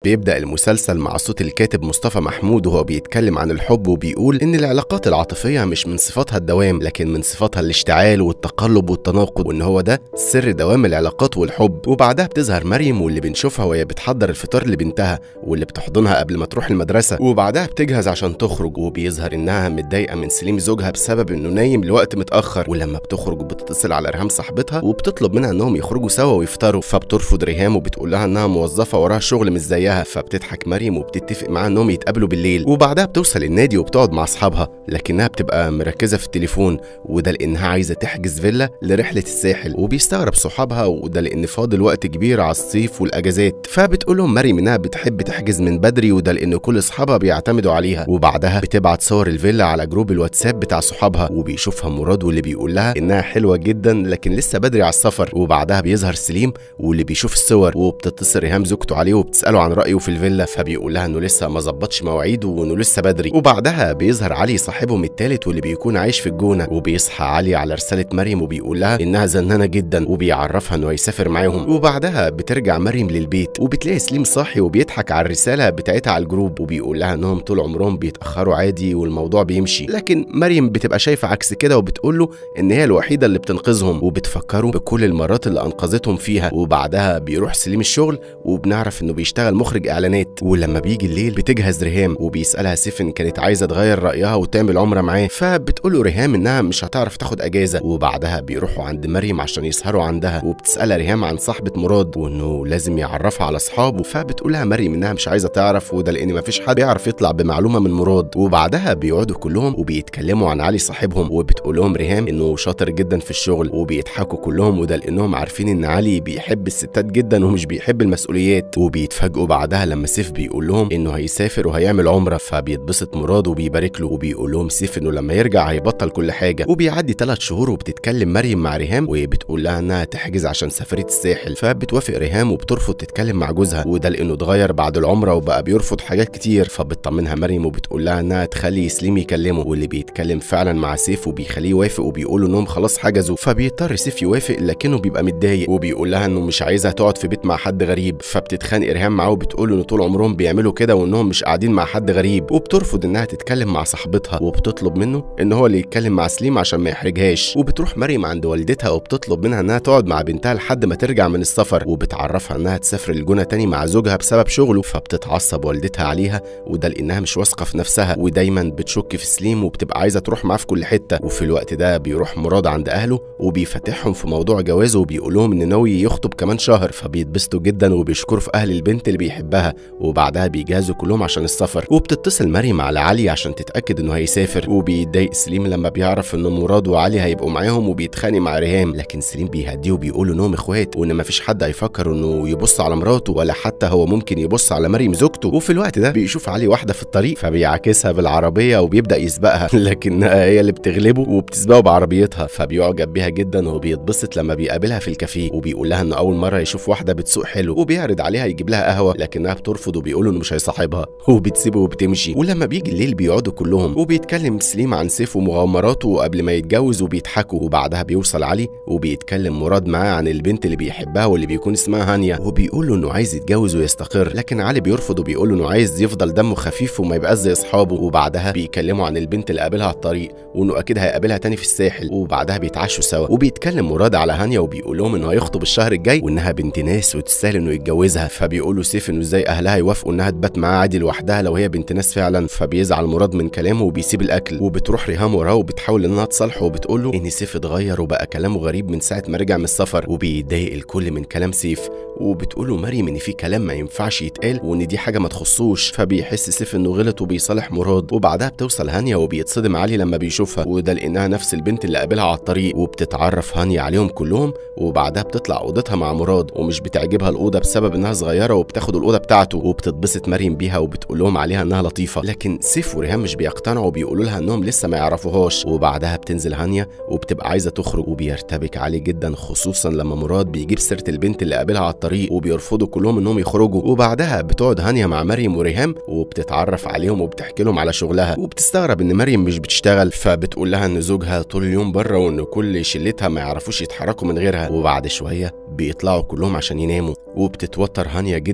بيبدأ المسلسل مع صوت الكاتب مصطفى محمود وهو بيتكلم عن الحب وبيقول إن العلاقات العاطفية مش من صفاتها الدوام لكن من صفاتها الاشتعال والتقلب والتناقض وإن هو ده سر دوام العلاقات والحب وبعدها بتظهر مريم واللي بنشوفها وهي بتحضر الفطار لبنتها واللي بتحضنها قبل ما تروح المدرسة وبعدها بتجهز عشان تخرج وبيظهر إنها متضايقة من سليم زوجها بسبب إنه نايم لوقت متأخر ولما بتخرج بتتصل على ريهام صاحبتها وبتطلب منها إنهم يخرجوا سوا ويفطروا فبترفض ريهام وبتقول لها إنها موظفة وراها شغل مش زيها فبتضحك مريم وبتتفق معاها إنهم يتقابلوا بالليل وبعدها بتوصل النادي وبتقعد مع أصحابها لكنها بتبقى مركزة في التليفون وده لأنها عايزة تحجز فيلا لرحلة الساحل وبيستغرب صحابها وده لأن فاضل وقت كبير على الصيف والأجازات فبتقول لهم مريم إنها بتحب تحجز من بدري وده لأن كل أصحابها بيعتمدوا عليها وبعدها بتبعت صور الفيلا على جروب الواتساب بتاع صحابها وبيشوفها مراد واللي بيقول لها إنها حلوة جدا لكن لسه بدري على السفر وبعدها بيظهر سليم واللي بيشوف الصور وبتتصل ريهام زوجته عليه وبتسأله عن رأيه في الفيلا فبيقول لها إنه لسه ما ظبطش مواعيده وإنه لسه بدري وبعدها بيظهر علي صاحبهم التالت واللي بيكون عايش في الجونة وبيصحى علي على رسالة مريم وبيقول لها إنها زنانة جدا وبيعرفها إنه هيسافر معاهم وبعدها بترجع مريم للبيت وبتلاقي سليم صاحي وبيضحك على الرسالة بتاعتها على الجروب وبيقول لها إنهم طول عمرهم بيتأخروا عادي والموضوع بيمشي لكن مريم بتبقى شايفة عكس كده وبتقول له إن هي الوحيدة اللي بتنقذهم وبتفكروا بكل المرات اللي أنقذتهم فيها وبعدها بيروح سليم الشغل وبنعرف إنه بيشتغل مخرج إعلانات ولما بيجي الليل بتجهز ريهام وبيسألها سيف إن كانت عايزة تغير رأيها وتعمل عمرة معاه فبتقول له ريهام إنها مش هتعرف تاخد أجازة وبعدها بيروحوا عند مريم عشان يسهروا عندها وبتسألها ريهام عن صاحبة مراد وإنه لازم يعرفها على أصحابه فبتقول لها مريم إنها مش عايزة تعرف وده لأن مفيش حد يعرف يطلع بمعلومة من مراد وبعدها بيقعدوا كلهم وبيتكلموا عن علي صاحبهم وبتقول لهم ريهام إنه شاطر جدا في الشغل وبيضحكوا كلهم وده لأنهم عارفين إن علي بيحب الستات جدا ومش بيحب المسؤوليات وبيتفاجئوا بعدها لما سيف بيقول لهم إنه هيسافر وهيعمل عمرة فبيتبسط مراد وبيبارك له وبيقول لهم سيف إنه لما يرجع هيبطل كل حاجة وبيعدي ثلاث شهور وبتتكلم مريم مع ريهام وبتقول لها إنها تحجز عشان سفرية الساحل فبتوافق ريهام وبترفض تتكلم مع جوزها وده لأنه اتغير بعد العمرة وبقى بيرفض حاجات كتير فبتطمنها مريم وبتقول لها إنها تخلي سليم يكلمه واللي بيتكلم فعلا مع سيف وبيخليه يوافق وبيقولوا إنهم خلاص حجزوا فبيضطر سيف يوافق لكنه بيبقى متضايق وبيقول لها إنه مش عايزها تقعد في بيت مع حد غريب فبتتخانق ريهام معاه وبتقول له إن طول عمرهم بيعملوا كده وإنهم مش قاعدين مع حد غريب وبترفض إنها تتكلم مع صاحبتها وبتطلب منه إن هو اللي يتكلم مع سليم عشان ما يحرجهاش وبتروح مريم عند والدتها وبتطلب منها إنها تقعد مع بنتها لحد ما ترجع من السفر وبتعرفها إنها تسافر الجونة تاني مع زوجها بسبب شغله فبتتعصب والدتها عليها وده لأنها مش واثقة في نفسها ودايما بتشك في سليم وبتبقى عايزة تروح معاه في كل حتة وفي الوقت ده بيروح مراد عند أهله وبيفتحهم في موضوع جوازه وبيقول لهم إن ناوي يخطب كمان شهر فبيتبسطوا جدا وبيشكروا في أهل البنت اللي بيحبها وبعدها بيجهزوا كلهم عشان السفر وبتتصل مريم على علي عشان تتأكد إنه هيسافر وبيتضايق سليم لما بيعرف إن مراد وعلي هيبقوا معاهم وبيتخانق مع ريهام لكن سليم بيهديه وبيقول إنهم إخوات وإن مفيش حد هيفكر إنه يبص على مراته ولا حتى هو ممكن يبص على مريم زوجته وفي الوقت ده بيشوف علي واحدة في الطريق فبيعاكسها بالعربية وبيبدأ يسبقها لكنها هي اللي بتغلبه وبتسبقه بعربيتها فبيعجب بيها جدا وبيتبسط لما بيقابلها في الكافيه وبيقول لها إنه أول مرة يشوف واحدة بتسوق حلو وبيعرض عليها يجيب لها قهوة لكنها بترفض وبيقول إنه مش هيصاحبها وبتسيبه وبتمشي ولما بيجي الليل بيقعدوا كلهم وبيتكلم سليم عن سيف ومغامراته قبل ما يتجوز وبيضحكوا وبعدها بيوصل علي وبيتكلم مراد معاه عن البنت اللي بيحبها واللي بيكون اسمها هانيا وبيقول له انه عايز يتجوز ويستقر لكن علي بيرفض وبيقول له انه عايز يفضل دمه خفيف وما يبقاش زي اصحابه وبعدها بيكلموا عن البنت اللي قابلها على الطريق وانه اكيد هيقابلها تاني في الساحل وبعدها بيتعشوا سوا وبيتكلم مراد على هانيا وبيقول لهم انه هيخطب الشهر الجاي وانها بنت ناس وتستاهل انه يتجوزها فبيقولوا سيف انه ازاي اهلها يوافقوا انها تبات معاه عادي لوحدها لو هي بنت ناس فعلا فبيزعل مراد من كلامه وبيسيب الاكل وبتروح ريهام وراه وبتحاول انها تصالحه وبتقول له ان سيف اتغير وبقى كلامه غريب من ساعه ما رجع من السفر وبيتضايق الكل من كلام سيف وبتقول له مريم ان في كلام ما ينفعش يتقال وان دي حاجه ما تخصوش فبيحس سيف انه غلط وبيصالح مراد وبعدها بتوصل هانيا وبيتصدم علي لما بيشوفها وده لانها نفس البنت اللي قابلها على الطريق وبتتعرف هانيا عليهم كلهم وبعدها بتطلع اوضتها مع مراد ومش بتعجبها الاوضه بسبب انها صغيره وبتاخد الاوضه بتاعته وبتتبسط مريم بيها وبتقول لهم عليها انها لطيفه لكن سيف وريهام مش بيقتنعوا وبيقولوا لها انهم لسه ما يعرفوهاش وبعدها بتنزل هانيا وبتبقى عايزه تخرج وبيرتبك عليه جدا خصوصا لما مراد بيجيب سيره البنت اللي قابلها على الطريق وبيرفضوا كلهم انهم يخرجوا وبعدها بتقعد هانيا مع مريم وريهام وبتتعرف عليهم وبتحكي لهم على شغلها وبتستغرب ان مريم مش بتشتغل فبتقول لها ان زوجها طول اليوم بره وان كل شلتها ما يعرفوش يتحركوا من غيرها وبعد شويه بيطلعوا كلهم عشان يناموا وبتتوتر هانيا جدا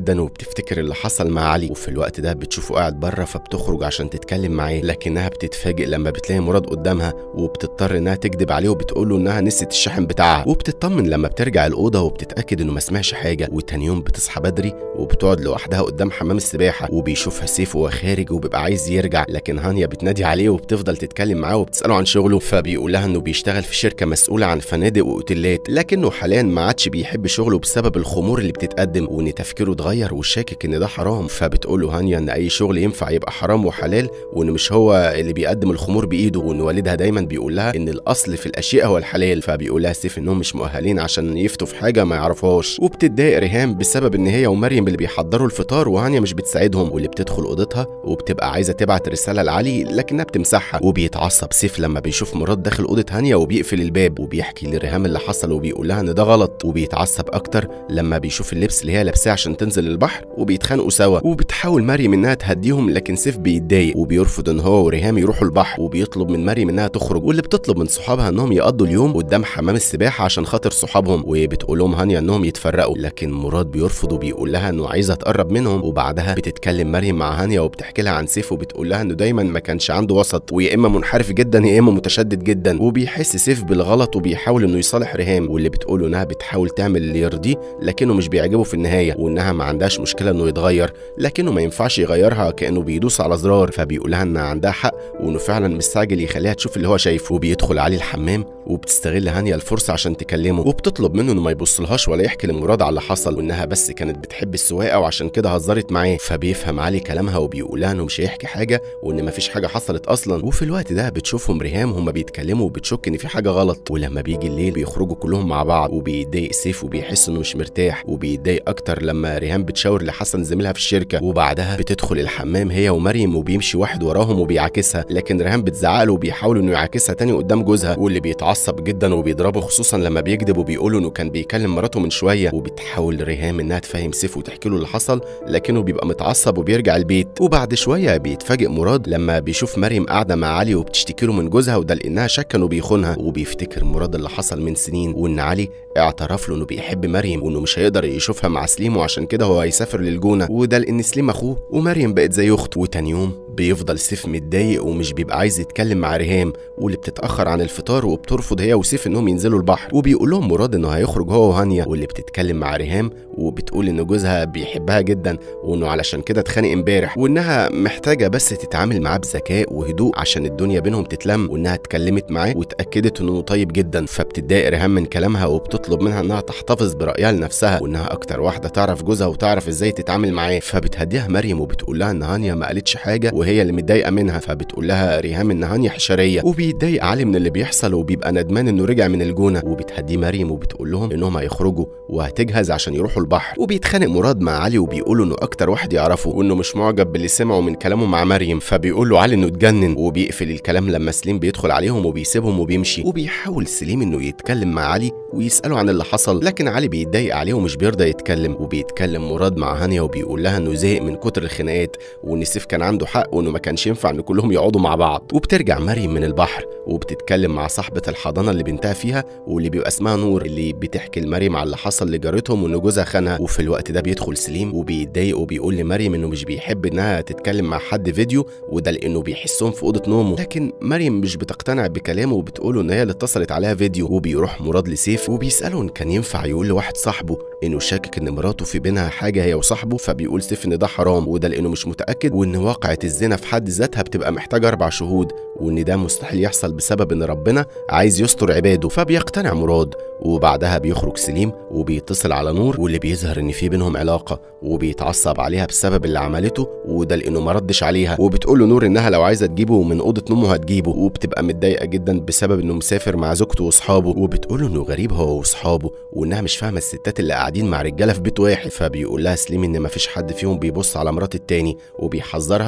وبتفتكر اللي حصل مع علي وفي الوقت ده بتشوفه قاعد بره فبتخرج عشان تتكلم معاه لكنها بتتفاجئ لما بتلاقي مراد قدامها وبتضطر انها تكذب عليه وبتقول له انها نسيت الشاحن بتاعها وبتطمن لما بترجع الاوضه وبتتاكد انه ما سمعش حاجه وتاني يوم بتصحى بدري وبتقعد لوحدها قدام حمام السباحه وبيشوفها سيف وهو خارج وبيبقى عايز يرجع لكن هانيا بتنادي عليه وبتفضل تتكلم معاه وبتساله عن شغله فبيقول لها انه بيشتغل في شركه مسؤوله عن فنادق واوتيلات لكنه حاليا ما عادش بيحب شغله بسبب الخمور اللي بتتقدم وان تفكيره اتغير وشاكك ان ده حرام فبتقول له هانيا ان اي شغل ينفع يبقى حرام وحلال وان مش هو اللي بيقدم الخمور بايده وان والدها دايما بيقول لها ان الاصل في الاشياء هو الحلال فبيقول لها سيف انهم مش مؤهلين عشان يفتوا في حاجه ما يعرفوهاش وبتتضايق ريهام بسبب ان هي ومريم اللي بيحضروا الفطار وهانيا مش بتساعدهم واللي بتدخل اوضتها وبتبقى عايزه تبعت رساله لعلي لكنها بتمسحها وبيتعصب سيف لما بيشوف مراد داخل اوضه هانيا وبيقفل الباب وبيحكي لريهام اللي حصل وبيقول لها ان ده غلط وبيتعصب اكتر لما بيشوف اللبس اللي هي لابساه عشان تنزل البحر وبيتخانقوا سوا وبتحاول مريم انها تهديهم لكن سيف بيتضايق وبيرفض ان هو وريهام يروحوا البحر وبيطلب من مريم انها تخرج واللي بتطلب من صحابها انهم يقضوا اليوم قدام حمام السباحه عشان خاطر صحابهم وبتقول لهم هانيا انهم يتفرقوا لكن مراد بيرفض وبيقول لها انه عايزه تقرب منهم وبعدها بتتكلم مريم مع هانيا وبتحكي لها عن سيف وبتقول لها انه دايما ما كانش عنده وسط ويا اما منحرف جدا يا اما متشدد جدا وبيحس سيف بالغلط وبيحاول انه يصالح ريهام واللي بتقوله انها بتحاول تعمل اللي يرضيه لكنه مش بيعجبه في النهايه وانها ما عندهاش مشكله انه يتغير لكنه ما ينفعش يغيرها كانه بيدوس على زرار فبيقول لها انها عندها حق وانه فعلا مستعجل يخليها تشوف اللي هو شايفه وبيدخل عليه الحمام وبتستغل هانيا الفرصه عشان تكلمه وبتطلب منه انه ما يبصلهاش ولا يحكي لمراد على اللي حصل وانها بس كانت بتحب السواقه وعشان كده هزرت معاه فبيفهم علي كلامها وبيقول لها انه مش هيحكي حاجه وان مفيش حاجه حصلت اصلا وفي الوقت ده بتشوفهم ريهام هما بيتكلموا وبتشك ان في حاجه غلط ولما بيجي الليل بيخرجوا كلهم مع بعض وبيتضايق سيف وبيحس انه مش مرتاح وبيتضايق اكتر لما ريهام بتشاور لحسن زميلها في الشركه وبعدها بتدخل الحمام هي ومريم وبيمشي واحد وراهم وبيعاكسها لكن ريهام بتزعق له وبيحاول انه يعاكسها تاني قدام جوزها واللي بيتعصب جدا وبيضربه خصوصا لما بيكذب وبيقول انه كان بيكلم مراته من شويه وبتحاول ريهام انها تفهم سيف وتحكي له اللي حصل لكنه بيبقى متعصب وبيرجع البيت وبعد شويه بيتفاجئ مراد لما بيشوف مريم قاعده مع علي وبتشتكي له من جوزها وده لانها شك انه بيخونها وبيفتكر مراد اللي حصل من سنين وان علي اعترف له انه بيحب مريم وانه مش هيقدر يشوفها مع سليم وعشان كده هو هيسافر للجونه وده لان سليم اخوه ومريم بقت زي اخته وتاني يوم بيفضل سيف متضايق ومش بيبقى عايز يتكلم مع ريهام واللي بتتاخر عن الفطار وبترفض هي وسيف انهم ينزلوا البحر وبيقول لهم مراد انه هيخرج هو وهانيا واللي بتتكلم مع ريهام وبتقول ان جوزها بيحبها جدا وانه علشان كده اتخانق امبارح وانها محتاجه بس تتعامل معاه بذكاء وهدوء عشان الدنيا بينهم تتلم وانها اتكلمت معاه واتاكدت انه طيب جدا فبتتضايق ريهام من كلامها وبتطلب منها انها تحتفظ برايها لنفسها وانها اكتر واحده تعرف جوزها وتعرف ازاي تتعامل معاه فبتهديها مريم وبتقول لها ان هانيا ما قالتش حاجه وهي اللي متضايقه منها فبتقول لها ريهام ان هانيا حشريه وبيتضايق علي من اللي بيحصل وبيبقى ندمان انه رجع من الجونه وبتهديه مريم وبتقول لهم انهم هيخرجوا وهتجهز عشان يروحوا البحر وبيتخانق مراد مع علي وبيقولوا انه اكتر واحد يعرفه وانه مش معجب باللي سمعه من كلامه مع مريم فبيقول له علي انه اتجنن وبيقفل الكلام لما سليم بيدخل عليهم وبيسيبهم وبيمشي وبيحاول سليم انه يتكلم مع علي ويساله عن اللي حصل لكن علي بيتضايق عليه ومش بيرضى يتكلم وبيتكلم مراد مع هانيا وبيقول لها انه زهق من كتر الخناقات وان سيف كان عنده حق وانه ما كانش ينفع ان كلهم يقعدوا مع بعض وبترجع مريم من البحر وبتتكلم مع صاحبة الحضانة اللي بنتها فيها واللي بيبقى اسمها نور اللي بتحكي لمريم على اللي حصل لجارتهم وان جوزها خانها وفي الوقت ده بيدخل سليم وبيتضايق وبيقول لمريم انه مش بيحب انها تتكلم مع حد فيديو وده لانه بيحسهم في اوضه نومه لكن مريم مش بتقتنع بكلامه وبتقوله ان هي اللي اتصلت عليها فيديو وبيروح مراد لسيف وبيساله ان كان ينفع يقول لواحد صاحبه انه شاكك ان مراته في بينها حاجه هي وصاحبه فبيقول سيف ان ده حرام وده لانه مش متاكد وان واقعه الزنا في حد ذاتها بتبقى محتاجه اربع شهود وان ده مستحيل يحصل بسبب ان ربنا عايز يستر عباده فبيقتنع مراد وبعدها بيخرج سليم وبيتصل على نور واللي بيظهر ان في بينهم علاقه وبيتعصب عليها بسبب اللي عملته وده لانه ما ردش عليها وبتقول له نور انها لو عايزه تجيبه من اوضه نومه هتجيبه وبتبقى متضايقه جدا بسبب انه مسافر مع زوجته واصحابه وبتقول له انه غريب هو واصحابه وانها مش فاهمه الستات اللي قاعدين مع رجاله في بيت واحد فبيقول لها سليم ان مفيش حد فيهم بيبص على مرات التاني وبيحذرها من انها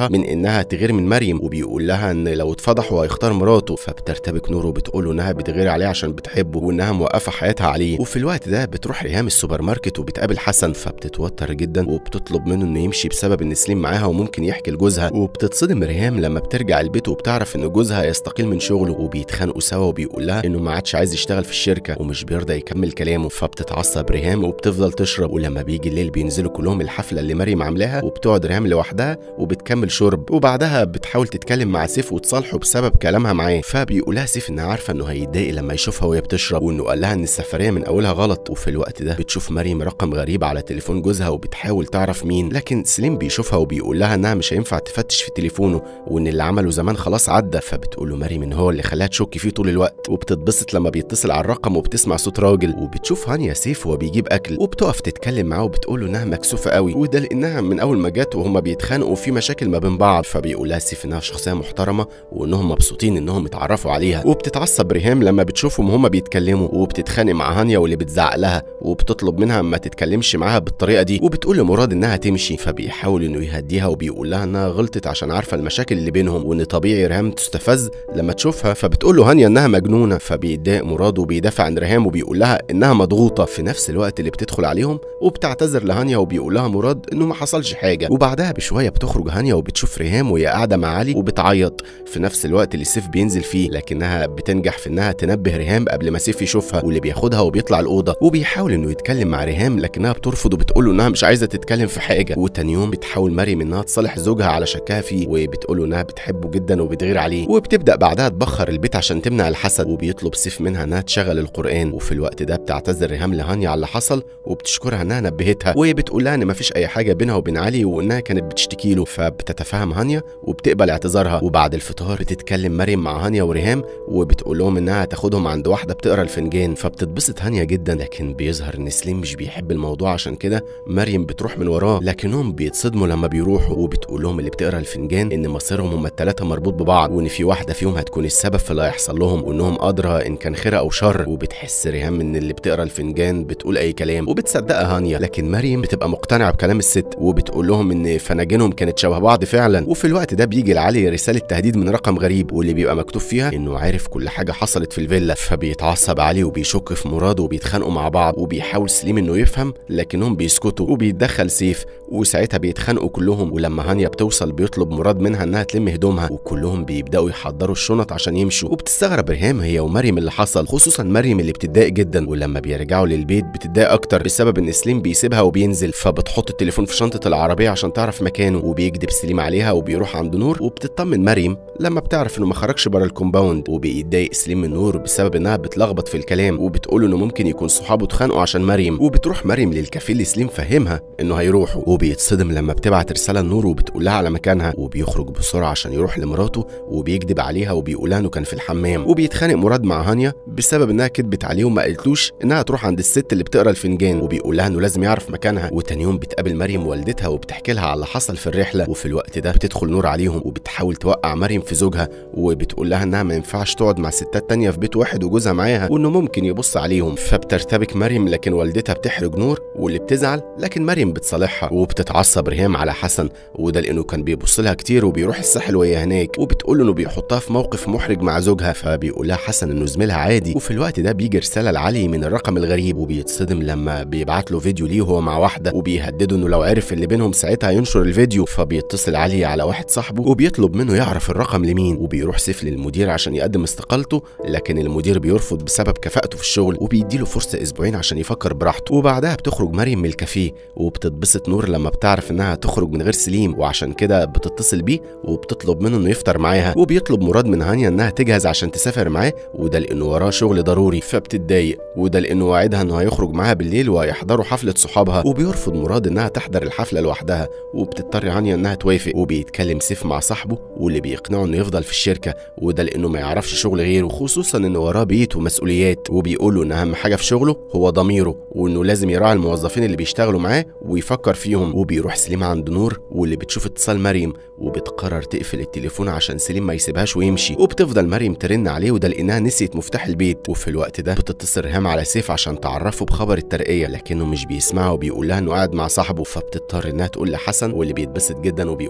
انها تغير من مريم وبيقول لها ان لو اتفضح هو هيختار مراته فبترتبك نور وبتقول له انها بتغير عليه عشان بتحبه وانها موقفه حياتها عليه وفي الوقت ده بتروح ريهام السوبر ماركت وبتقابل حسن فبتتوتر جدا وبتطلب منه انه يمشي بسبب ان سليم معاها وممكن يحكي لجوزها وبتتصدم ريهام لما بترجع البيت وبتعرف ان جوزها يستقيل من شغله وبيتخانقوا سوا وبيقول لها انه ما عادش عايز يشتغل في الشركه ومش بيرضى يكمل كلامه فبتتعصب ريهام وبتفضل تشرب ولما بيجي الليل بينزلوا كلهم الحفله اللي مريم عاملاها وبتقعد ريهام لوحدها وبتكمل شرب وبعدها بتحاول تتكلم مع سيف وتصالحه بسبب كلامها معاه فبيقولها سيف انها عارفه انه هيتضايق لما يشوفها وهي بتشرب وانه قال لها ان السفريه من اولها غلط وفي الوقت ده بتشوف مريم رقم غريب على تليفون جوزها وبتحاول تعرف مين لكن سليم بيشوفها وبيقول لها انها مش هينفع تفتش في تليفونه وان اللي عمله زمان خلاص عدى فبتقول له مريم ان هو اللي خلاها تشك فيه طول الوقت وبتتبسط لما بيتصل على الرقم وبتسمع صوت راجل وبتشوف هانيا سيف وهو بيجيب اكل وبتقف تتكلم معاه وبتقول له انها مكسوفه قوي وده لانها من اول ما جت وهما بيتخانقوا في مشاكل ما بين بعض فبيقول لها سيف انها شخصيه محترمه وانهم مبسوطين انهم اتعرفوا عليها وبتتعصب ريهام لما بتشوفهم هما بيتكلموا وبتتخانق مع هانيا واللي بتزعق لها وبتطلب منها ما تتكلمش معاها بالطريقه دي وبتقول لمراد انها تمشي فبيحاول انه يهديها وبيقول لها انها غلطت عشان عارفه المشاكل اللي بينهم وان طبيعي ريهام تستفز لما تشوفها فبتقول له هانيا انها مجنونه فبيتضايق مراد وبيدافع عن ريهام وبيقول لها انها مضغوطه في نفس الوقت اللي بتدخل عليهم وبتعتذر لهانيا وبيقول لها مراد انه ما حصلش حاجه وبعدها بشويه بتخرج هانيا وبتشوف ريهام وهي قاعده مع علي وبتعيط في نفس الوقت اللي سيف بينزل فيه لكنها بتنجح في انها تنبه ريهام قبل ما سيف يشوفها واللي بياخدها وبيطلع الاوضه وبيحاول انه يتكلم مع ريهام لكنها بترفض وبتقول له انها مش عايزه تتكلم في حاجه وتاني يوم بتحاول مريم انها تصالح زوجها على شكها فيه وبتقول له انها بتحبه جدا وبتغير عليه وبتبدا بعدها تبخر البيت عشان تمنع الحسد وبيطلب سيف منها انها تشغل القران وفي الوقت ده بتعتذر ريهام لهانيا على اللي حصل وبتشكرها انها نبهتها وهي بتقول لها ان مفيش اي حاجه بينها وبين علي وانها كانت بتشتكي له فبتتفهم هانيا وبتقبل اعتذارها وبعد الفطار بتتكلم مريم مع هانيا وريهام وبتقول لهم انها هتاخدهم عند واحده بتقرا الفنجان فبتتبسط هانيا جدا لكن بيظهر ان سليم مش بيحب الموضوع عشان كده مريم بتروح من وراه لكنهم بيتصدموا لما بيروحوا وبتقول لهم اللي بتقرا الفنجان ان مصيرهم هما الثلاثه مربوط ببعض وان في واحده فيهم هتكون السبب في اللي هيحصل لهم وانهم ادرى ان كان خير او شر وبتحس ريهام ان اللي بتقرا الفنجان بتقول اي كلام وبتصدقها هانيا لكن مريم بتبقى مقتنعه بكلام الست وبتقول لهم ان فناجينهم كانت شبه بعض فعلا وفي الوقت ده بيجي لعلي رساله تهديد من رقم غريب واللي بيبقى مكتوب فيها انه عارف كل حاجه حصلت في الفيلا فبيتعصب علي وبيشك في مراد وبيتخانقوا مع بعض وبيحاول سليم انه يفهم لكنهم بيسكتوا وبيتدخل سيف وساعتها بيتخانقوا كلهم ولما هانيا بتوصل بيطلب مراد منها انها تلم هدومها وكلهم بيبداوا يحضروا الشنط عشان يمشوا وبتستغرب ريهام هي ومريم اللي حصل خصوصا مريم اللي بتتضايق جدا ولما بيرجعوا للبيت بتتضايق اكتر بسبب ان سليم بيسيبها وبينزل فبتحط التليفون في شنطه العربيه عشان تعرف مكانه وبيكذب سليم عليها وبيروح عند نور وبتطمن مريم لما بتعرف انه ما خرجش بره الكومباوند وبيتضايق سليم من نور بسبب انها بتلخبط في الكلام وبتقول انه ممكن يكون صحابه اتخانقوا عشان مريم وبتروح مريم للكافيه اللي سليم فهمها انه هيروحوا وبيتصدم لما بتبعت رساله لنور وبتقول لها على مكانها وبيخرج بسرعه عشان يروح لمراته وبيكذب عليها وبيقول لها انه كان في الحمام وبيتخانق مراد مع هانيا بسبب انها كذبت عليه وما قالتلوش انها تروح عند الست اللي بتقرا الفنجان وبيقول لها انه لازم يعرف مكانها وتاني يوم بتقابل مريم والدتها وبتحكي لها على اللي حصل في الرحله وفي الوقت ده بتدخل نور عليهم وبتحاول توقع مريم في زوجها وبتقول لها انها ما ينفعش تقعد مع ستات تانية في بيت واحد وجوزها معاها وانه ممكن يبص عليهم فبترتبك مريم لكن والدتها بتحرج نور واللي بتزعل لكن مريم بتصالحها وبتتعصب ريهام على حسن وده لانه كان بيبص لها كتير وبيروح الساحل وهي هناك وبتقول له انه بيحطها في موقف محرج مع زوجها فبيقول لها حسن انه زميلها عادي وفي الوقت ده بيجي رساله لعلي من الرقم الغريب وبيتصدم لما بيبعت له فيديو ليه وهو مع واحده وبيهدده انه لو عرف اللي بينهم ساعتها ينشر الفيديو فبيتصل علي على واحد صاحبه وبيطلب منه يعرف الرقم لمين وبيروح سيف للمدير عشان يقدم استقالته لكن المدير بيرفض بسبب كفاءته في الشغل وبيديله فرصه اسبوعين عشان يفكر براحته وبعدها بتخرج مريم من الكافيه وبتتبسط نور لما بتعرف انها تخرج من غير سليم وعشان كده بتتصل بيه وبتطلب منه انه يفطر معاها وبيطلب مراد من هانيا انها تجهز عشان تسافر معاه وده لانه وراه شغل ضروري فبتتضايق وده لانه واعدها انه هيخرج معاها بالليل وهيحضروا حفله صحابها وبيرفض مراد انها تحضر الحفله لوحدها وبتضطر هانيا انها توافق وبيتكلم سيف مع صاحبه واللي بيقنعه انه يفضل في الشركه وده لانه ما يعرفش شغل غيره خصوصا انه وراه بيت ومسؤوليات وبيقول له ان اهم حاجه في شغله هو ضميره وانه لازم يراعي الموظفين اللي بيشتغلوا معاه ويفكر فيهم وبيروح سليم عند نور واللي بتشوف اتصال مريم وبتقرر تقفل التليفون عشان سليم ما يسيبهاش ويمشي وبتفضل مريم ترن عليه وده لانها نسيت مفتاح البيت وفي الوقت ده بتتصل ريهام على سيف عشان تعرفه بخبر الترقيه لكنه مش بيسمعها وبيقول لها انه قاعد مع صاحبه فبتضطر انها تقول لحسن واللي بيتبسط جدا وبيقول لها انه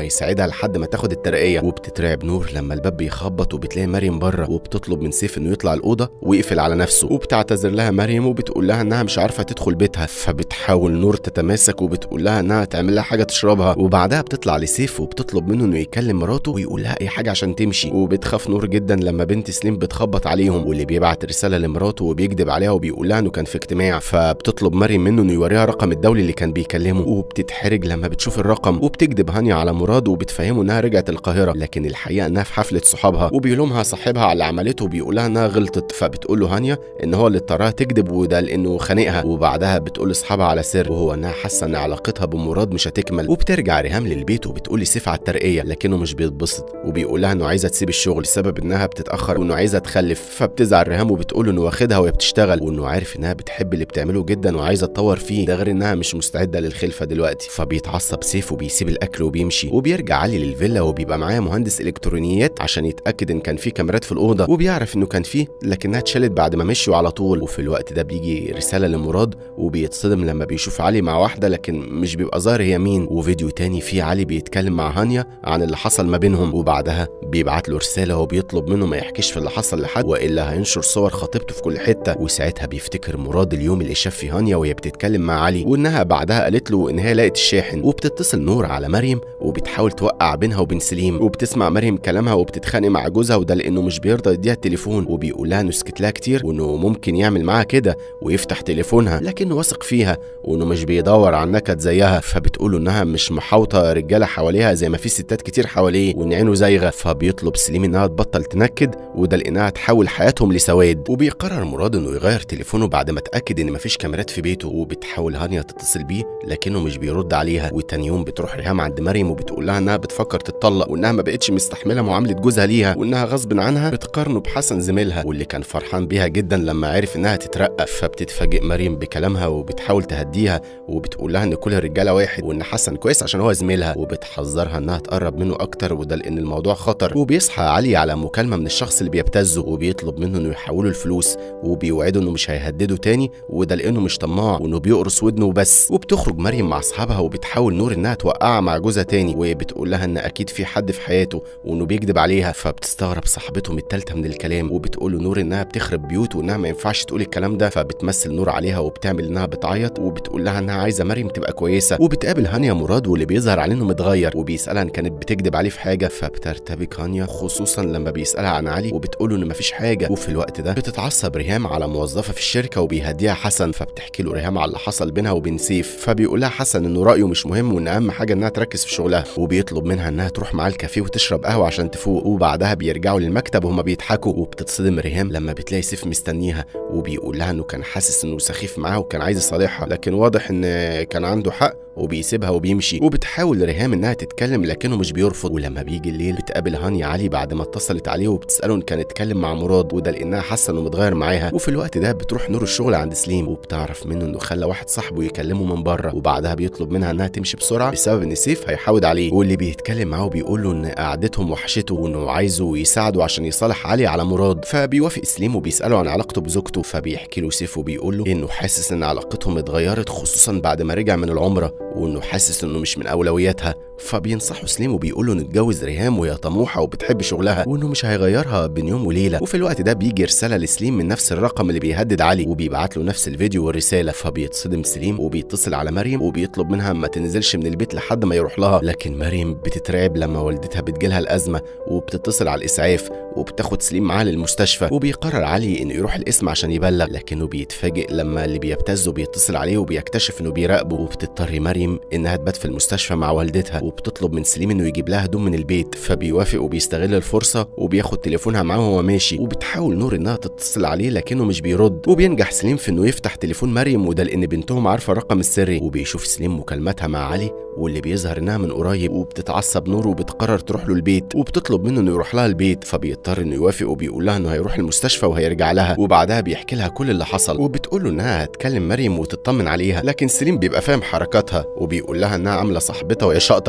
هيساعدها لحد ما تاخد الترقيه وبتترعب نور لما الباب بيخبط وبتلاقي مريم بره وبتطلب من سيف انه يطلع الاوضه ويقفل على نفسه وبتعتذر لها مريم وبتقول لها انها مش عارفه تدخل بيتها فبتحاول نور تتماسك وبتقول لها انها تعمل لها حاجه تشربها وبعدها بتطلع لسيف وبتطلب منه انه يكلم مراته ويقول لها اي حاجه عشان تمشي وبتخاف نور جدا لما بنت سليم بتخبط عليهم واللي بيبعت رساله لمراته وبيكذب عليها وبيقول لها انه كان في اجتماع فبتطلب مريم منه انه يوريها رقم الدولي اللي كان بيكلمه وبتتحرج لما بتشوف الرقم وبتكذب هانيا على مراد وبتفهمه انها رجعت القاهره لكن الحقيقه انها في حفله صحابها وبيلومها صاحبها على اللي عملته وبيقول لها انها غلطت فبتقول له هانيا ان هو اللي اضطرها تكذب وده لانه خانقها وبعدها بتقول لاصحابها على سر وهو انها حاسه ان علاقتها بمراد مش هتكمل وبترجع ريهام للبيت وبتقول لسيف على الترقيه لكنه مش بيتبسط وبيقول لها انه عايزه تسيب الشغل بسبب انها بتتاخر وانه عايزه تخلف فبتزعل ريهام وبتقول له انه واخدها وهي بتشتغل وانه عارف انها بتحب اللي بتعمله جدا وعايزه تطور فيه ده غير انها مش مستعده للخلفه دلوقتي فبيتعصب سيف وبيسيب الاكل وبيمشي وبيرجع علي للفيلا وبيبقى معاه مهندس الكترونيات عشان يتاكد ان كان في كاميرات في الاوضه وبيعرف انه كان فيه لكنها اتشالت بعد ما مشيوا على طول وفي الوقت ده بيجي رساله لمراد وبيتصدم لما بيشوف علي مع واحده لكن مش بيبقى ظاهر هي مين وفيديو تاني فيه علي بيتكلم مع هانيا عن اللي حصل ما بينهم وبعدها بيبعت له رساله وبيطلب منه ما يحكيش في اللي حصل لحد والا هينشر صور خطيبته في كل حته وساعتها بيفتكر مراد اليوم اللي شاف فيه هانيا وهي بتتكلم مع علي وانها بعدها قالت له ان هي لقت الشاحن وبتتصل نور على مريم وبتحاول توقع بينها وبين سليم وبتسمع مريم كلامها وبتتخانق مع جوزها وده لانه مش بيرضى يديها التليفون وبيقول لها انه سكت لها كتير وانه ممكن يعمل معاها كده ويفتح تليفونها لكنه واثق فيها وانه مش بيدور على نكد زيها فبتقول له انها مش محاوطه رجاله حواليها زي ما في ستات كتير حواليه وان عينه زايغه فبيطلب سليم انها تبطل تنكد وده لانها تحول حياتهم لسواد وبيقرر مراد انه يغير تليفونه بعد ما اتاكد ان مفيش كاميرات في بيته وبتحاول هانيا تتصل بيه لكنه مش بيرد عليها وتاني يوم بتروح ريهام عند مريم وبتقول لها انها بتفكر تتطلق وانها ما بقتش مستحمله معامله جوزها ليها وانها غصب عنها بتقارنه بحسن زميلها واللي كان فرحان بيها جدا لما عرف انها تترقى فبتتفاجئ مريم بكلامها وبتحاول تهديها وبتقول لها ان كل الرجاله واحد وان حسن كويس عشان هو زميلها وبتحذرها انها تقرب منه اكتر وده لان الموضوع خطر وبيصحى علي على مكالمه من الشخص اللي بيبتزه وبيطلب منه انه يحوله الفلوس وبيوعده انه مش هيهدده تاني وده لانه مش طماع وانه بيقرص ودنه وبس وبتخرج مريم مع اصحابها وبتحاول نور انها توقعها مع جوزها تاني وبتقول لها ان اكيد في حد في حياته وانه بيكذب عليها فبتستغرب صاحبتهم التالتة من الكلام وبتقول له نور انها بتخرب بيوت وانها ما ينفعش تقول الكلام ده فبتمثل نور عليها وبتعمل انها بتعيط وبتقول لها انها عايزه مريم تبقى كويسه وبتقابل هانيا مراد واللي بيظهر عليه انه متغير وبيسالها ان كانت بتكذب عليه في حاجه فبترتبك هانيا خصوصا لما بيسالها عن علي وبتقول له ان مفيش حاجه وفي الوقت ده بتتعصب ريهام على موظفه في الشركه وبيهديها حسن فبتحكي له ريهام على اللي حصل بينها وبين سيف فبيقول لها حسن انه رايه مش مهم وان اهم حاجه انها تركز في شغلها وبيطلب منها انها تروح معاه الكافيه وتشرب قهوه عشان تفوق وبعدها بيرجعوا للمكتب وهما بيضحكوا وبتتصدم ريهام لما بتلاقي سيف مستنيها وبيقول لها انه كان حاسس انه سخيف معاها وكان عايز يصالحها لكن واضح ان كان عنده حق وبيسيبها وبيمشي وبتحاول ريهام انها تتكلم لكنه مش بيرفض ولما بيجي الليل بتقابل هاني علي بعد ما اتصلت عليه وبتساله ان كان اتكلم مع مراد وده لانها حاسه انه متغير معاها وفي الوقت ده بتروح نور الشغل عند سليم وبتعرف منه انه خلى واحد صاحبه يكلمه من بره وبعدها بيطلب منها انها تمشي بسرعه بسبب ان سيف هيحاول عليه واللي بيتكلم معاه وبيقول له ان قعدتهم وحشته وانه عايزه يساعده عشان يصالح علي على مراد فبيوافق سليم وبيساله عن علاقته بزوجته فبيحكي له سيف وبيقول له انه حاسس ان علاقتهم اتغيرت خصوصا بعد ما رجع من العمره وانه حاسس انه مش من اولوياتها فبينصحوا سليم وبيقولوا انه اتجوز ريهام وهي طموحه وبتحب شغلها وانه مش هيغيرها بين يوم وليله وفي الوقت ده بيجي رساله لسليم من نفس الرقم اللي بيهدد علي وبيبعت له نفس الفيديو والرساله فبيتصدم سليم وبيتصل على مريم وبيطلب منها ما تنزلش من البيت لحد ما يروح لها لكن مريم بتترعب لما والدتها بتجيلها الازمه وبتتصل على الاسعاف وبتاخد سليم معاها للمستشفى وبيقرر علي انه يروح القسم عشان يبلغ لكنه بيتفاجئ لما اللي بيبتزه بيتصل عليه وبيكتشف انه بيراقبه وبتضطر مريم انها تبات في المستشفى مع والدتها وبتطلب من سليم انه يجيب لها هدوم من البيت فبيوافق وبيستغل الفرصه وبياخد تليفونها معاه وهو ماشي وبتحاول نور انها تتصل عليه لكنه مش بيرد وبينجح سليم في انه يفتح تليفون مريم وده لان بنتهم عارفه الرقم السري وبيشوف سليم مكالماتها مع علي واللي بيظهر انها من قريب وبتتعصب نور وبتقرر تروح له البيت وبتطلب منه انه يروح لها البيت فبيضطر انه يوافق وبيقول لها انه هيروح المستشفى وهيرجع لها وبعدها بيحكي لها كل اللي حصل وبتقول له انها هتكلم مريم وتطمن عليها لكن سليم بيبقى فاهم حركاتها وبيقول لها انها عامله صاحبتها وهي شاقطه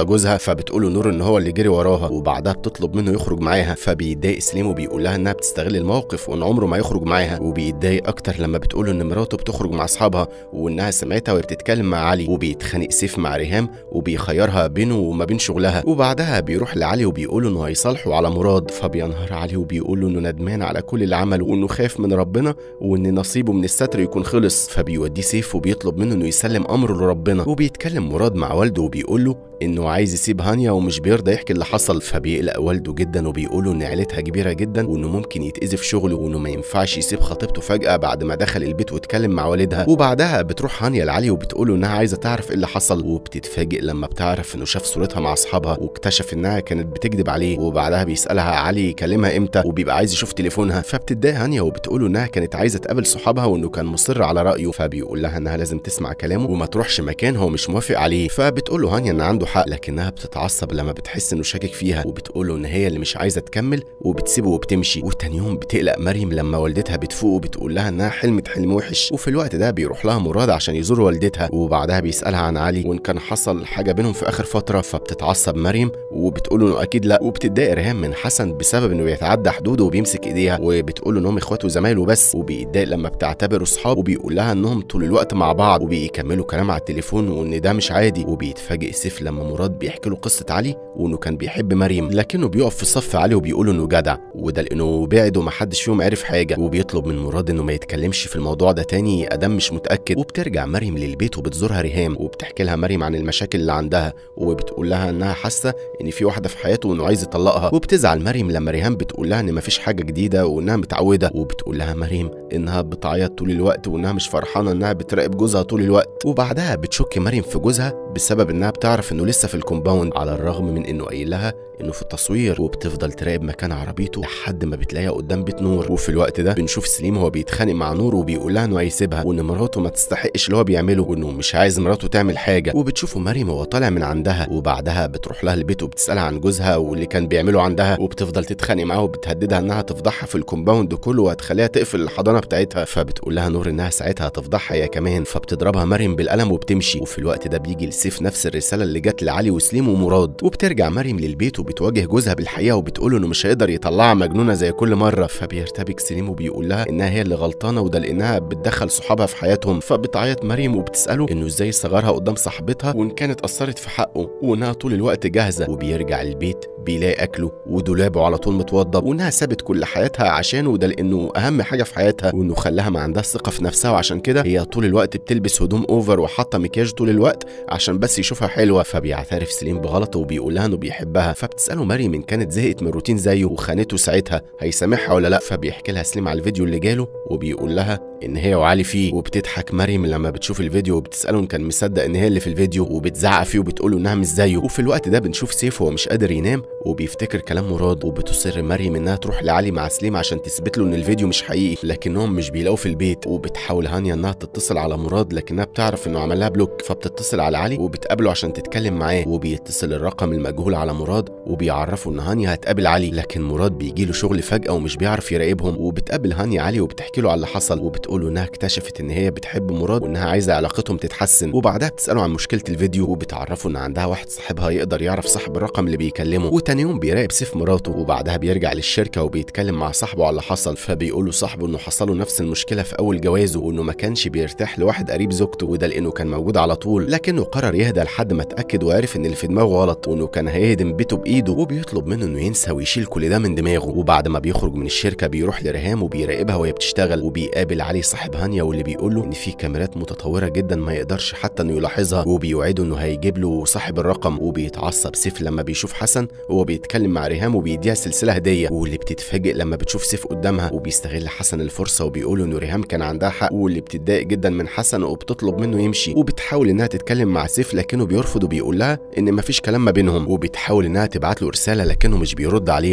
جوزها فبتقول له نور ان هو اللي جري وراها وبعدها بتطلب منه يخرج معاها فبيتضايق سليم وبيقول لها انها بتستغل الموقف وان عمره ما يخرج معاها وبيتضايق اكتر لما بتقول له ان مراته بتخرج مع اصحابها وانها سمعتها وهي بتتكلم مع علي وبيتخانق سيف مع ريهام وبيخيرها بينه وما بين شغلها وبعدها بيروح لعلي وبيقول له انه هيصالحه على مراد فبينهار علي وبيقول له انه ندمان على كل اللي عمله وانه خاف من ربنا وان نصيبه من الستر يكون خلص فبيوديه سيف وبيطلب منه انه يسلم امره لربنا وبيتكلم مراد مع والده وبيقول له انه عايز يسيب هانيا ومش بيرضى يحكي اللي حصل فبيقلق والده جدا وبيقوله ان عيلتها كبيره جدا وانه ممكن يتاذي في شغله وانه ما ينفعش يسيب خطيبته فجاه بعد ما دخل البيت واتكلم مع والدها وبعدها بتروح هانيا لعلي وبتقوله انها عايزه تعرف ايه اللي حصل وبتتفاجئ لما بتعرف انه شاف صورتها مع اصحابها واكتشف انها كانت بتكذب عليه وبعدها بيسالها علي يكلمها امتى وبيبقى عايز يشوف تليفونها فبتتضايق هانيا وبتقوله انها كانت عايزه تقابل صحابها وانه كان مصر على رايه فبيقول لها انها لازم تسمع كلامه وما تروحش مكان هو مش موافق عليه فبتقول له هانيا ان عنده حق لكنها بتتعصب لما بتحس انه شاكك فيها وبتقول له ان هي اللي مش عايزه تكمل وبتسيبه وبتمشي وتاني يوم بتقلق مريم لما والدتها بتفوق وبتقول لها انها حلمت حلم وحش وفي الوقت ده بيروح لها مراد عشان يزور والدتها وبعدها بيسالها عن علي وان كان حصل حاجه بينهم في اخر فتره فبتتعصب مريم وبتقول له انه اكيد لا وبتتضايق ريهام من حسن بسبب انه بيتعدى حدوده وبيمسك ايديها وبتقول له انهم اخوات وزمايله بس وبيتضايق لما بتعتبره اصحاب وبيقول لها انهم طول الوقت مع بعض وبيكملوا كلام على التليفون وان ده مش عادي وبيتفاجئ سيف لما مراد بيحكي له قصه علي وانه كان بيحب مريم لكنه بيقف في صف علي وبيقول انه جدع وده لانه بعد ومحدش فيهم عرف حاجه وبيطلب من مراد انه ما يتكلمش في الموضوع ده تاني ادم مش متاكد وبترجع مريم للبيت وبتزورها ريهام وبتحكي لها مريم عن المشاكل اللي عندها وبتقول لها انها حاسه ان في واحده في حياته وانه عايز يطلقها وبتزعل مريم لما ريهام بتقول لها ان مفيش حاجه جديده وانها متعوده وبتقول لها مريم انها بتعيط طول الوقت وانها مش فرحانه انها بتراقب جوزها طول الوقت وبعدها بتشك مريم في جوزها بسبب انها بتعرف انه لسه في الكومباوند على الرغم من انه قايل لها انه في التصوير وبتفضل تراقب مكان عربيته لحد ما بتلاقيها قدام بيت نور وفي الوقت ده بنشوف سليم هو بيتخانق مع نور وبيقول لها انه هيسيبها وان مراته ما تستحقش اللي هو بيعمله وانه مش عايز مراته تعمل حاجه وبتشوفه مريم وهو طالع من عندها وبعدها بتروح لها البيت وبتسالها عن جوزها واللي كان بيعمله عندها وبتفضل تتخانق معاه وبتهددها انها تفضحها في الكومباوند كله وهتخليها تقفل الحضانه بتاعتها فبتقول لها نور انها ساعتها هتفضحها هي كمان فبتضربها مريم بالقلم وبتمشي وفي الوقت ده بيجي لسيف نفس الرساله اللي جت لعلي وسليم ومراد وبترجع مريم للبيت وبتواجه جوزها بالحقيقه وبتقول انه مش هيقدر يطلعها مجنونه زي كل مره فبيرتبك سليم وبيقول لها انها هي اللي غلطانه وده لانها بتدخل صحابها في حياتهم فبتعيط مريم وبتساله انه ازاي صغرها قدام صاحبتها وان كانت اثرت في حقه وانها طول الوقت جاهزه وبيرجع البيت بيلاقي اكله ودولابه على طول متوضب وانها سابت كل حياتها عشانه وده لانه اهم حاجه في حياتها وانه خلاها ما عندها ثقه في نفسها وعشان كده هي طول الوقت بتلبس هدوم اوفر وحاطه مكياج طول الوقت عشان بس يشوفها حلوه فبيعترف سليم بغلطه وبيقول لها انه بيحبها فبتساله مريم ان كانت زهقت من روتين زيه وخانته ساعتها هيسامحها ولا لا فبيحكي لها سليم على الفيديو اللي جاله وبيقول لها ان هي وعلي فيه وبتضحك مريم لما بتشوف الفيديو وبتساله ان كان مصدق ان هي اللي في الفيديو وبتزعق فيه وبتقول له انها مش زيه وفي الوقت ده بنشوف سيف وهو مش قادر ينام وبيفتكر كلام مراد وبتصر مريم انها تروح لعلي مع سليم عشان تثبت له ان الفيديو مش حقيقي لكنهم مش بيلاقوا في البيت وبتحاول هانيا انها تتصل على مراد لكنها بتعرف انه عمل لها بلوك فبتتصل على علي وبتقابله عشان تتكلم معاه وبيتصل الرقم المجهول على مراد وبيعرفوا ان هانيا هتقابل علي لكن مراد بيجي له شغل فجاه ومش بيعرف يراقبهم وبتقابل هانيا علي وبتحكي له على اللي حصل وبتقول له انها اكتشفت ان هي بتحب مراد وانها عايزه علاقتهم تتحسن وبعدها بتساله عن مشكله الفيديو وبتعرفه ان عندها واحد صاحبها يقدر يعرف صاحب الرقم اللي بيكلمه وتاني يوم بيراقب سيف مراته وبعدها بيرجع للشركه وبيتكلم مع صاحبه على اللي حصل فبيقول له صاحبه انه حصل له نفس المشكله في اول جوازه وانه ما كانش بيرتاح لواحد قريب زوجته وده لانه كان موجود على طول لكنه قرر يهدى لحد ما اتاكد وعرف ان اللي في دماغه غلط وانه كان هيهدم بيته بايده وبيطلب منه انه ينسى ويشيل كل ده من دماغه وبعد ما بيخرج من الشركه بيروح لريهام وبيراقبها وهي بتشتغل وبيقابل علي صاحب هانيا واللي بيقول له ان في كاميرات متطوره جدا ما يقدرش حتى انه يلاحظها وبيوعده انه هيجيب له صاحب الرقم وبيتعصب سيف لما بيشوف حسن وهو بيتكلم مع ريهام وبيديها سلسله هديه واللي بتتفاجئ لما بتشوف سيف قدامها وبيستغل حسن الفرصه وبيقول انه ريهام كان عندها حق واللي بتتضايق جدا من حسن وبتطلب منه يمشي وبتحاول انها تتكلم مع سيف لكنه بيرفض وبيقول لها ان مفيش كلام ما بينهم وبتحاول انها تبعت له رساله لكنه مش بيرد عليها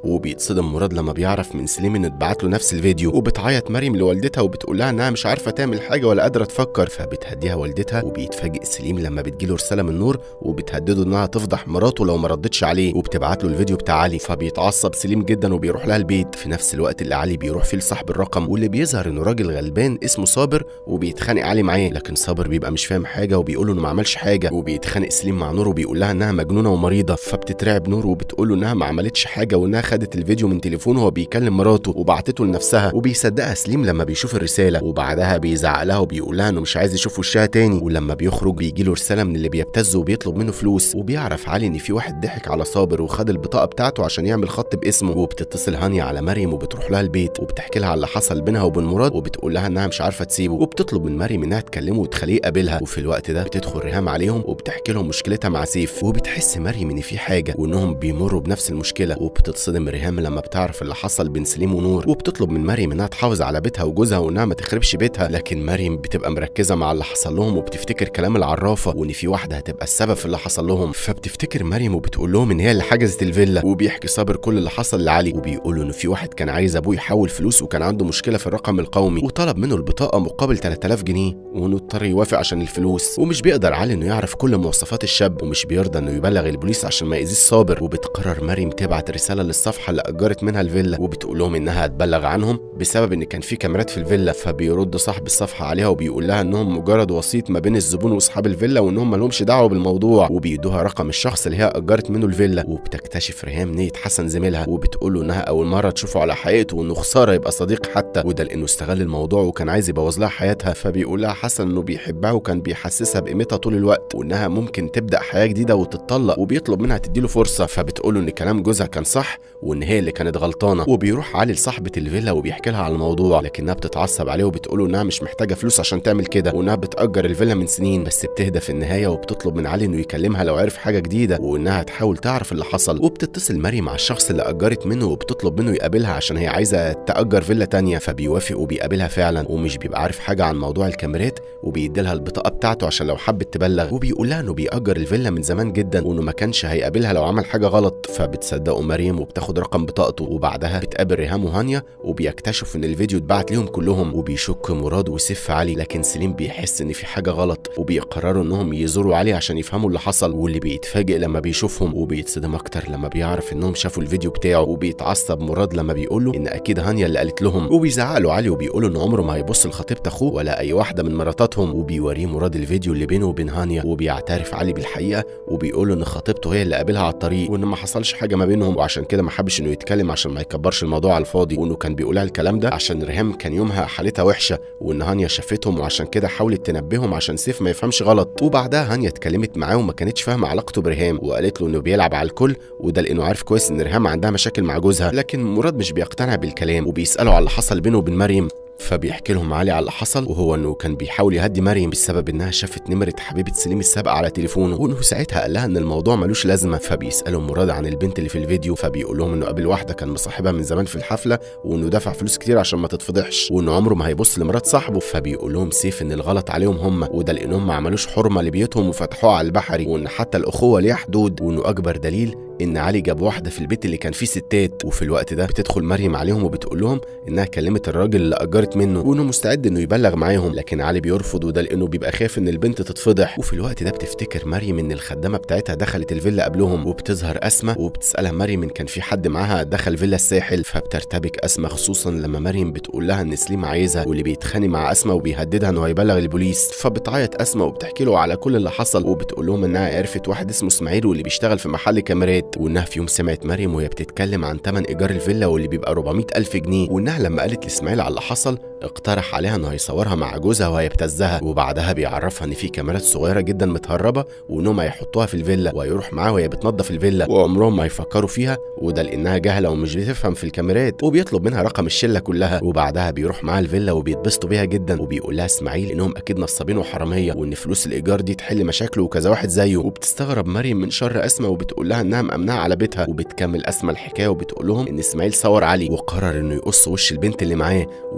وبيتصدم مراد لما بيعرف من سليم انه اتبعت له نفس الفيديو وبتعيط مريم لوالدتها وبتقول لها انها مش عارفه تعمل حاجه ولا قادره تفكر فبتهديها والدتها وبيتفاجئ سليم لما بتجيله رساله من نور وبتهدده انها تفضح مراته لو ما ردتش عليه وبتبعت له الفيديو بتاع علي فبيتعصب سليم جدا وبيروح لها البيت في نفس الوقت اللي علي بيروح فيه لصاحب الرقم واللي بيظهر انه راجل غلبان اسمه صابر وبيتخانق علي معاه لكن صابر بيبقى مش فاهم حاجه وبيقول له انه ما عملش حاجه وبيتخانق سليم مع نور وبيقول لها انها مجنونه ومريضه فبتترعب نور وبتقول له انها ما عملتش حاجه وانها خدت الفيديو من تليفونه وهو بيكلم مراته وبعتته لنفسها وبيصدقها سليم لما بيشوف الرساله وبعدها بيزعق لها وبيقول لها انه مش عايز يشوف وشها تاني ولما بيخرج بيجي له رساله من اللي بيبتزه وبيطلب منه فلوس وبيعرف علي ان في واحد ضحك على صابر وخد البطاقه بتاعته عشان يعمل خط باسمه وبتتصل هانيا على مريم وبتروح لها البيت وبتحكي لها على اللي حصل بينها وبين مراد وبتقول لها انها مش عارفه تسيبه وبتطلب من مريم انها تكلمه وتخليه يقابلها وفي الوقت ده بتدخل ريهام عليهم وبتحكي لهم مشكلتها مع سيف وبتحس مريم ان في حاجه وانهم بيمروا بنفس المشكله وبتتصدم ريهام لما بتعرف اللي حصل بين سليم ونور وبتطلب من مريم انها تحافظ على بيتها وجوزها وانها ما تخربش بيتها لكن مريم بتبقى مركزه مع اللي حصل لهم وبتفتكر كلام العرافه وان في واحده هتبقى السبب في اللي حصل لهم فبتفتكر مريم وبتقول لهم ان هي اللي حجزت الفيلا وبيحكي صابر كل اللي حصل لعلي وبيقولوا ان في واحد كان عايز ابوه يحول فلوس وكان عنده مشكله في الرقم القومي وطلب منه البطاقه مقابل 3000 جنيه وانه اضطر يوافق عشان الفلوس ومش بيقدر علي انه يعرف كل مواصفات الشاب ومش بيرضى انه يبلغ البوليس عشان ما يأذيش صابر وبتقرر مريم تبعت رساله للصفحه اللي اجرت منها الفيلا وبتقول لهم انها هتبلغ عنهم بسبب ان كان في كاميرات في الفيلا فبيرد صاحب الصفحه عليها وبيقول لها انهم مجرد وسيط ما بين الزبون واصحاب الفيلا وانهم مالهمش دعوه بالموضوع وبيدوها رقم الشخص اللي هي اجرت منه الفيلا وبتكتشف ريهام نيه حسن زميلها وبتقول له انها اول مره تشوفه على حقيقته وانه خساره يبقى صديق حتى وده لانه استغل الموضوع وكان عايز يبوظ لها حياتها فبيقول لها حسن انه بيحبها وكان بيحسسها بقيمتها طول الوقت وانها ممكن تبدا حياه جديده وتتطلق وبيطلب منها تديله فرصه فبتقول له ان كلام جوزها كان صح وان هي اللي كانت غلطانه وبيروح علي لصاحبه الفيلا وبيحكي لها على الموضوع لكنها بتتعصب عليه وبتقول له انها مش محتاجه فلوس عشان تعمل كده وانها بتاجر الفيلا من سنين بس بتهدى في النهايه وبتطلب من علي انه يكلمها لو عرف حاجه جديده وانها تحاول تعرف اللي حصل وبتتصل مريم مع الشخص اللي اجرت منه وبتطلب منه يقابلها عشان هي عايزه تاجر فيلا تانية فبيوافق وبيقابلها فعلا ومش بيبقى عارف حاجه عن موضوع الكاميرات وبيديلها البطاقه بتاعته عشان لو حبت تبلغ وبيقول لها انه بيأجر الفيلا من زمان جدا وانه ما كانش هيقابلها لو عمل حاجه غلط فبتصدقه مريم وبتاخد رقم بطاقته وبعدها بتقابل ريهام وهانيا وبيكتشفوا ان الفيديو اتبعت ليهم كلهم وبيشك مراد وسيف في علي لكن سليم بيحس ان في حاجه غلط وبيقرروا انهم يزوروا علي عشان يفهموا اللي حصل واللي بيتفاجئ لما بيشوفهم وبيتصدم اكتر لما بيعرف انهم شافوا الفيديو بتاعه وبيتعصب مراد لما بيقول له ان اكيد هانيا اللي قالت لهم وبيزعق له علي وبيقول ان عمره ما هيبص لخطيبه اخوه ولا اي واحده من مراتاتهم وبيوريه مراد الفيديو اللي بينه وبين هانيا وبيعترف علي بالحقيقه وبيقول له ان خطيبته هي اللي قابلها على الطريق وان ما حصلش حاجه ما بينهم وعشان كده ما حبش انه يتكلم عشان ما يكبرش الموضوع على الفاضي وانه كان بيقولها الكلام ده عشان ريهام كان يومها حالتها وحشه وان هانيا شافتهم وعشان كده حاولت تنبههم عشان سيف ما يفهمش غلط وبعدها هانيا اتكلمت معاه وما كانتش فاهمه علاقته بريهام وقالت له انه بيلعب على الكل وده لانه عارف كويس ان ريهام عندها مشاكل مع جوزها لكن مراد مش بيقتنع بالكلام وبيساله على اللي حصل بينه وبين مريم فبيحكي لهم علي على اللي حصل وهو انه كان بيحاول يهدي مريم بسبب انها شافت نمره حبيبه سليم السابقه على تليفونه وانه ساعتها قال لها ان الموضوع ملوش لازمه فبيسالوا مراد عن البنت اللي في الفيديو فبيقول لهم انه قابل واحده كان مصاحبها من زمان في الحفله وانه دفع فلوس كتير عشان ما تتفضحش وانه عمره ما هيبص لمرات صاحبه فبيقول لهم سيف ان الغلط عليهم هم وده لانهم ما عملوش حرمه لبيوتهم وفتحوها على البحري وان حتى الاخوه ليها حدود وانه اكبر دليل ان علي جاب واحده في البيت اللي كان فيه ستات وفي الوقت ده بتدخل مريم عليهم وبتقول لهم انها كلمت الراجل اللي اجرت منه وانه مستعد انه يبلغ معاهم لكن علي بيرفض وده لانه بيبقى خايف ان البنت تتفضح وفي الوقت ده بتفتكر مريم ان الخدامه بتاعتها دخلت الفيلا قبلهم وبتظهر اسماء وبتسالها مريم ان كان في حد معاها دخل فيلا الساحل فبترتبك اسماء خصوصا لما مريم بتقول لها ان سليم عايزها واللي بيتخانق مع اسماء وبيهددها انه هيبلغ البوليس فبتعيط اسماء وبتحكي له على كل اللي حصل وبتقول لهم انها عرفت واحد اسمه اسماعيل واللي بيشتغل في محل كاميرات وانها في يوم سمعت مريم وهي بتتكلم عن ثمن ايجار الفيلا واللي بيبقى 400 الف جنيه وانها لما قالت لاسماعيل على اللي حصل اقترح عليها انه هيصورها مع جوزها وهيبتزها وبعدها بيعرفها ان في كاميرات صغيره جدا متهربه وانهم هيحطوها في الفيلا وهيروح معاها وهي بتنظف الفيلا وعمرهم ما هيفكروا فيها وده لانها جاهله ومش بتفهم في الكاميرات وبيطلب منها رقم الشله كلها وبعدها بيروح معاها الفيلا وبيتبسطوا بيها جدا وبيقول لها اسماعيل انهم اكيد نصابين وحراميه وان فلوس الايجار دي تحل مشاكله وكذا واحد زيه وبتستغرب مريم من شر اسماء وبتقول لها انها مامناها على بيتها وبتكمل اسماء الحكايه وبتقول لهم ان اسماعيل صور علي وقرر انه يقص وش البنت اللي معاه ويستغل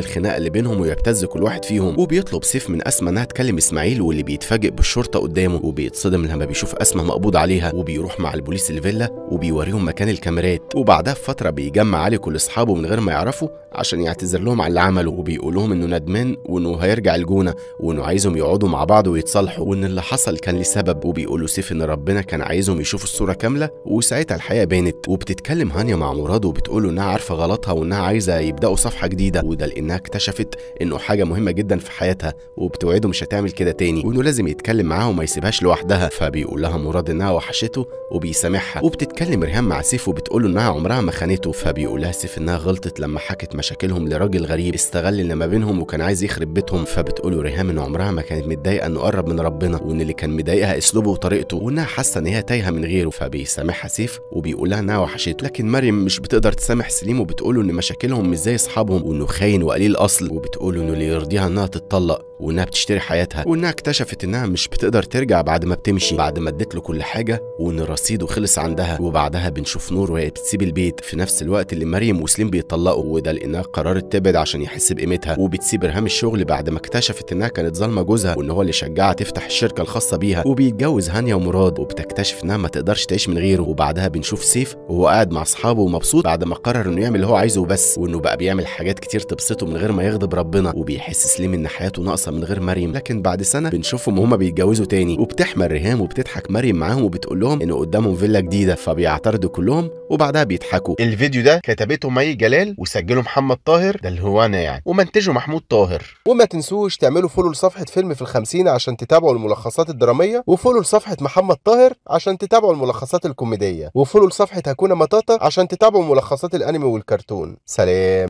الخناقه اللي بينهم ويبتز كل واحد فيهم وبيطلب سيف من اسماء انها تكلم اسماعيل واللي بيتفاجئ بالشرطه قدامه وبيتصدم لما بيشوف اسماء مقبوض عليها وبيروح مع البوليس الفيلا وبيوريهم مكان الكاميرات وبعدها بفتره بيجمع علي كل اصحابه من غير ما يعرفوا عشان يعتذر لهم على اللي عمله وبيقول لهم انه ندمان وانه هيرجع الجونه وانه عايزهم يقعدوا مع بعض ويتصالحوا وان اللي حصل كان لسبب وبيقولوا سيف ان ربنا كان عايزهم يشوفوا الصوره كامله وساعتها الحقيقه بانت وبتتكلم هانيا مع مراد وبتقول له انها عارفه غلطها وانها عايزه يبداوا صفحه جديده وده لانها اكتشفت انه حاجه مهمه جدا في حياتها وبتوعده مش هتعمل كده تاني وانه لازم يتكلم معاها وما يسيبهاش لوحدها فبيقول لها مراد انها وحشته وبيسامحها وبتتكلم ريهام مع سيف وبتقول له انها عمرها ما خانته فبيقول لها سيف انها غلطت لما حكت مشاكلهم لراجل غريب استغل اللي ما بينهم وكان عايز يخرب بيتهم فبتقول له ريهام ان عمرها ما كانت متضايقه انه قرب من ربنا وان اللي كان مضايقها اسلوبه وطريقته وانها حاسه ان هي تايهه من غيره فبيسامحها سيف وبيقول لها انها وحشته لكن مريم مش بتقدر تسامح سليم وبتقول له ان مشاكلهم مش زي اصحابهم وانه خاين وقليل اصل وبتقول له انه اللي يرضيها انها تتطلق وانها بتشتري حياتها وانها اكتشفت انها مش بتقدر ترجع بعد ما بتمشي بعد ما ادت له كل حاجه وان رصيده خلص عندها وبعدها بنشوف نور وهي بتسيب البيت في نفس الوقت اللي مريم وسليم بيطلقوا وده لانها قررت تبعد عشان يحس بقيمتها وبتسيب ريهام الشغل بعد ما اكتشفت انها كانت ظالمه جوزها وان هو اللي شجعها تفتح الشركه الخاصه بيها وبيتجوز هانيا ومراد وبتكتشف انها ما تقدرش تعيش من غيره وبعدها بنشوف سيف وهو قاعد مع اصحابه ومبسوط بعد ما قرر انه يعمل اللي هو عايزه وبس وانه بقى بيعمل حاجات كتير تبسطه من غير ما يغضب ربنا وبيحس سليم ان حياته ناقصه من غير مريم لكن بعد سنه بنشوفهم وهما بيتجوزوا تاني وبتحمل ريهام وبتضحك مريم معاهم وبتقول لهم ان قدامهم فيلا جديده فبيعترضوا كلهم وبعدها بيضحكوا الفيديو ده كتبته مي جلال وسجله محمد طاهر ده اللي هو انا يعني ومنتجه محمود طاهر وما تنسوش تعملوا فولو لصفحة فيلم في الخمسين عشان تتابعوا الملخصات الدرامية وفولو لصفحة محمد طاهر عشان تتابعوا الملخصات الكوميدية وفولو لصفحة هكونا مطاطا عشان تتابعوا ملخصات الأنمي والكرتون سلام